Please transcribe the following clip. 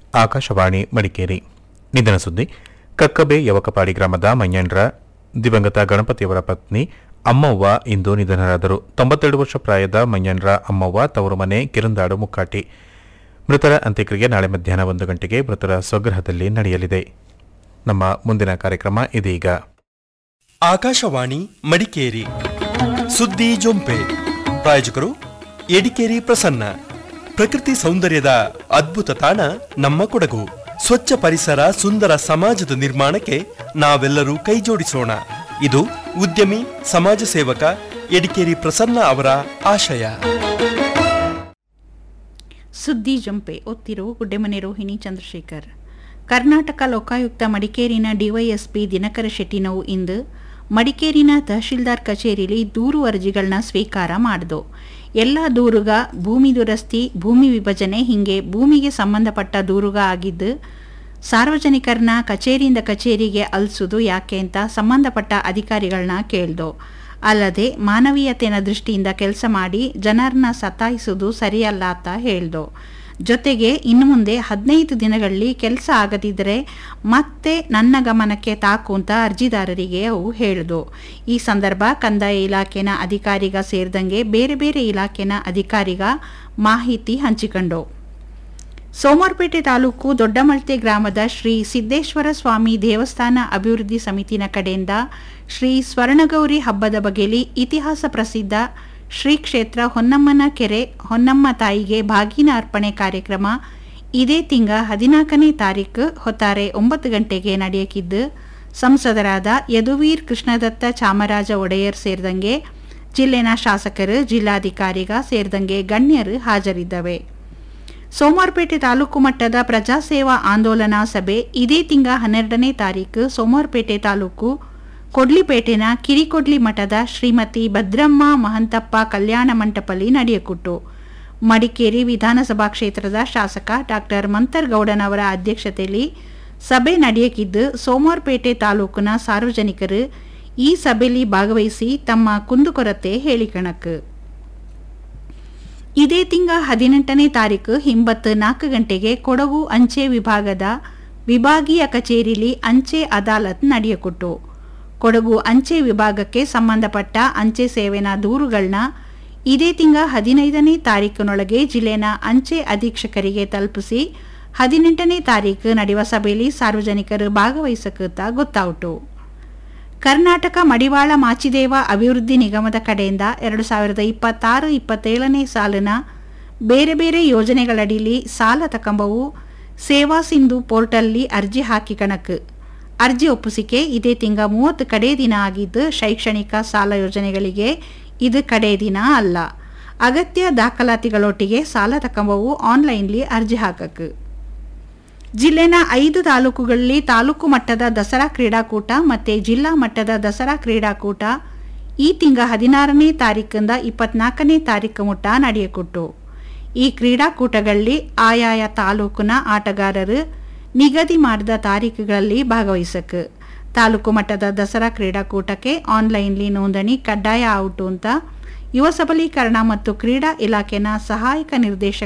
ಆಕಾಶವಾಣಿ ಮಡಿಕೇರಿ ನಿಧನ ಸುದ್ದಿ ಕಕ್ಕಬೆ ಯವಕಪಾಡಿ ಗ್ರಾಮದ ಮಂಜಂಡ್ರ ದಿವಂಗತ ಗಣಪತಿಯವರ ಪತ್ನಿ ಅಮ್ಮವ್ವ ಇಂದು ನಿಧನರಾದರು ತೊಂಬತ್ತೆರಡು ವರ್ಷ ಪ್ರಾಯದ ಮಂಜಂಡ್ರ ಅಮ್ಮವ್ವ ತವರು ಮನೆ ಕಿರಂದಾಡು ಮುಕ್ಕಾಟಿ ಮೃತರ ಅಂತ್ಯಕ್ರಿಯೆ ನಾಳೆ ಮಧ್ಯಾಹ್ನ ಒಂದು ಗಂಟೆಗೆ ಮೃತರ ಸ್ವಗೃಹದಲ್ಲಿ ನಡೆಯಲಿದೆ ನಮ್ಮ ಮುಂದಿನ ಕಾರ್ಯಕ್ರಮ ಇದೀಗ ಆಕಾಶವಾಣಿ ಮಡಿಕೇರಿ ಸುದ್ದಿ ಜೊಂಪೆ ಪ್ರಾಯೋಜಕರು ಎಡಿಕೇರಿ ಪ್ರಸನ್ನ ಪ್ರಕೃತಿ ಸೌಂದರ್ಯದ ಅದ್ಭುತ ತಾಣ ನಮ್ಮ ಕೊಡಗು ಸ್ವಚ್ಛ ಪರಿಸರ ಸುಂದರ ಸಮಾಜದ ನಿರ್ಮಾಣಕ್ಕೆ ನಾವೆಲ್ಲರೂ ಕೈಜೋಡಿಸೋಣ ಇದು ಉದ್ಯಮಿ ಸಮಾಜ ಸೇವಕ ಎಡಿಕೇರಿ ಪ್ರಸನ್ನ ಅವರ ಆಶಯ ಸುದ್ದಿ ಜಂಪೆ ಒತ್ತಿರು ಗುಡ್ಡೆಮನೆ ರೋಹಿಣಿ ಚಂದ್ರಶೇಖರ್ ಕರ್ನಾಟಕ ಲೋಕಾಯುಕ್ತ ಮಡಿಕೇರಿನ ಡಿವೈಎಸ್ಪಿ ದಿನಕರ ಶೆಟ್ಟಿನವು ಇಂದು ಮಡಿಕೇರಿನ ತಹಶೀಲ್ದಾರ್ ಕಚೇರಿಯಲ್ಲಿ ದೂರು ಅರ್ಜಿಗಳನ್ನ ಸ್ವೀಕಾರ ಮಾಡಿದು ಎಲ್ಲ ದೂರುಗ ಭೂಮಿ ದುರಸ್ತಿ ಭೂಮಿ ವಿಭಜನೆ ಹೀಗೆ ಭೂಮಿಗೆ ಸಂಬಂಧಪಟ್ಟ ದೂರುಗ ಆಗಿದ್ದು ಸಾರ್ವಜನಿಕರನ್ನ ಕಚೇರಿಯಿಂದ ಕಚೇರಿಗೆ ಅಲ್ಸುದು ಯಾಕೆ ಅಂತ ಸಂಬಂಧಪಟ್ಟ ಅಧಿಕಾರಿಗಳನ್ನ ಕೇಳ್ದು ಅಲ್ಲದೆ ಮಾನವೀಯತೆಯ ದೃಷ್ಟಿಯಿಂದ ಕೆಲಸ ಮಾಡಿ ಜನರನ್ನ ಸತಾಯಿಸುವುದು ಸರಿಯಲ್ಲ ಅಂತ ಹೇಳ್ದು ಜೊತೆಗೆ ಇನ್ನು ಮುಂದೆ ಹದಿನೈದು ದಿನಗಳಲ್ಲಿ ಕೆಲಸ ಆಗದಿದ್ದರೆ ಮತ್ತೆ ನನ್ನ ಗಮನಕ್ಕೆ ತಾಕು ಅಂತ ಅರ್ಜಿದಾರರಿಗೆ ಅವು ಹೇಳಿದು ಈ ಸಂದರ್ಭ ಕಂದಾಯ ಇಲಾಖೆನ ಅಧಿಕಾರಿಗ ಸೇರಿದಂಗೆ ಬೇರೆ ಬೇರೆ ಇಲಾಖೆನ ಅಧಿಕಾರಿಗ ಮಾಹಿತಿ ಹಂಚಿಕೊಂಡು ಸೋಮವಾರಪೇಟೆ ತಾಲೂಕು ದೊಡ್ಡಮಳ್ತೆ ಗ್ರಾಮದ ಶ್ರೀ ಸಿದ್ದೇಶ್ವರ ಸ್ವಾಮಿ ದೇವಸ್ಥಾನ ಅಭಿವೃದ್ಧಿ ಸಮಿತಿನ ಕಡೆಯಿಂದ ಶ್ರೀ ಸ್ವರ್ಣಗೌರಿ ಹಬ್ಬದ ಬಗೆಯಲ್ಲಿ ಇತಿಹಾಸ ಪ್ರಸಿದ್ಧ ಶ್ರೀ ಕ್ಷೇತ್ರ ಹೊನ್ನಮ್ಮನ ಕೆರೆ ಹೊನ್ನಮ್ಮ ತಾಯಿಗೆ ಬಾಗಿನ ಅರ್ಪಣೆ ಕಾರ್ಯಕ್ರಮ ಇದೇ ತಿಂಗ ಹದಿನಾಲ್ಕನೇ ತಾರೀಕು ಹೊತ್ತಾರೆ ಒಂಬತ್ತು ಗಂಟೆಗೆ ನಡೆಯಕಿದ್ದು ಸಂಸದರಾದ ಯದುವೀರ್ ಕೃಷ್ಣದತ್ತ ಚಾಮರಾಜ ಒಡೆಯರ್ ಸೇರಿದಂಗೆ ಜಿಲ್ಲೆನ ಶಾಸಕರು ಜಿಲ್ಲಾಧಿಕಾರಿಗ ಸೇರಿದಂಗೆ ಗಣ್ಯರು ಹಾಜರಿದ್ದವೆ ಸೋಮವಾರಪೇಟೆ ತಾಲೂಕು ಮಟ್ಟದ ಪ್ರಜಾಸೇವಾ ಆಂದೋಲನಾ ಸಭೆ ಇದೇ ತಿಂಗ ಹನ್ನೆರಡನೇ ತಾರೀಕು ಸೋಮವಾರಪೇಟೆ ತಾಲೂಕು ಕೊಡ್ಲಿಪೇಟೆನ ಕಿರಿಕೊಡ್ಲಿ ಮಠದ ಶ್ರೀಮತಿ ಭದ್ರಮ್ಮ ಮಹಂತಪ್ಪ ಕಲ್ಯಾಣ ಮಂಟಪಲ್ಲಿ ನಡೆಯಕುಟ್ಟು ಮಡಿಕೇರಿ ವಿಧಾನಸಭಾ ಕ್ಷೇತ್ರದ ಶಾಸಕ ಡಾಕ್ಟರ್ ಮಂತರ್ಗೌಡನವರ ಅಧ್ಯಕ್ಷತೆಯಲ್ಲಿ ಸಭೆ ನಡೆಯಕಿದ್ದು ಸೋಮವಾರಪೇಟೆ ತಾಲೂಕಿನ ಸಾರ್ವಜನಿಕರು ಈ ಸಭೆಯಲ್ಲಿ ಭಾಗವಹಿಸಿ ತಮ್ಮ ಕುಂದುಕೊರತೆ ಹೇಳಿಕಣಕ್ ಇದೇ ತಿಂಗ ಹದಿನೆಂಟನೇ ತಾರೀಕು ಹಿಂಬತ್ತು ನಾಲ್ಕು ಗಂಟೆಗೆ ಕೊಡಗು ಅಂಚೆ ವಿಭಾಗದ ವಿಭಾಗೀಯ ಕಚೇರಿಲಿ ಅಂಚೆ ಅದಾಲತ್ ನಡೆಯಕೊಟ್ಟು ಕೊಡಗು ಅಂಚೆ ವಿಭಾಗಕ್ಕೆ ಸಂಬಂಧಪಟ್ಟ ಅಂಚೆ ಸೇವೆನ ದೂರುಗಳನ್ನ ಇದೇ ತಿಂಗ ಹದಿನೈದನೇ ತಾರೀಕಿನೊಳಗೆ ಜಿಲ್ಲೆನ ಅಂಚೆ ಅಧೀಕ್ಷಕರಿಗೆ ತಲುಪಿಸಿ ಹದಿನೆಂಟನೇ ತಾರೀಕು ನಡೆಯುವ ಸಭೆಯಲ್ಲಿ ಸಾರ್ವಜನಿಕರು ಭಾಗವಹಿಸಕುತ್ತಾ ಗೊತ್ತಾಯಿತು ಕರ್ನಾಟಕ ಮಡಿವಾಳ ಮಾಚಿದೇವ ಅಭಿವೃದ್ಧಿ ನಿಗಮದ ಕಡೆಯಿಂದ ಎರಡು ಸಾವಿರದ ಇಪ್ಪತ್ತಾರು ಇಪ್ಪತ್ತೇಳನೇ ಸಾಲಿನ ಬೇರೆ ಬೇರೆ ಯೋಜನೆಗಳಡಿಲಿ ಸಾಲ ತಕಂಬವು ಸೇವಾ ಸಿಂಧು ಪೋರ್ಟಲ್ಲಿ ಅರ್ಜಿ ಹಾಕಿ ಕಣಕ್ ಅರ್ಜಿ ಒಪ್ಪಿಸಿಕೆ ಇದೇ ತಿಂಗ ಮೂವತ್ತು ಕಡೆ ದಿನ ಆಗಿದ್ದು ಶೈಕ್ಷಣಿಕ ಸಾಲ ಯೋಜನೆಗಳಿಗೆ ಇದು ಕಡೆ ದಿನ ಅಲ್ಲ ಅಗತ್ಯ ದಾಖಲಾತಿಗಳೊಟ್ಟಿಗೆ ಸಾಲ ತಕಂಬವು ಆನ್ಲೈನ್ಲಿ ಅರ್ಜಿ ಹಾಕಕ್ ಜಿಲ್ಲೆನ ಐದು ತಾಲೂಕುಗಳಲ್ಲಿ ತಾಲೂಕು ಮಟ್ಟದ ದಸರಾ ಕ್ರೀಡಾಕೂಟ ಮತ್ತು ಜಿಲ್ಲಾ ಮಟ್ಟದ ದಸರಾ ಕ್ರೀಡಾಕೂಟ ಈ ತಿಂಗ ಹದಿನಾರನೇ ತಾರೀಕಿಂದ ಇಪ್ಪತ್ನಾಲ್ಕನೇ ತಾರೀಕು ಮುಟ್ಟ ನಡೆಯಕೊಟ್ಟು ಈ ಕ್ರೀಡಾಕೂಟಗಳಲ್ಲಿ ಆಯಾಯ ತಾಲೂಕಿನ ಆಟಗಾರರು ನಿಗದಿ ಮಾಡಿದ ತಾರೀಕುಗಳಲ್ಲಿ ಭಾಗವಹಿಸಕ್ ತಾಲೂಕು ಮಟ್ಟದ ದಸರಾ ಕ್ರೀಡಾಕೂಟಕ್ಕೆ ಆನ್ಲೈನ್ಲಿ ನೋಂದಣಿ ಕಡ್ಡಾಯ ಔಟು ಅಂತ ಯುವ ಸಬಲೀಕರಣ ಮತ್ತು ಕ್ರೀಡಾ ಇಲಾಖೆನ ಸಹಾಯಕ ನಿರ್ದೇಶಕ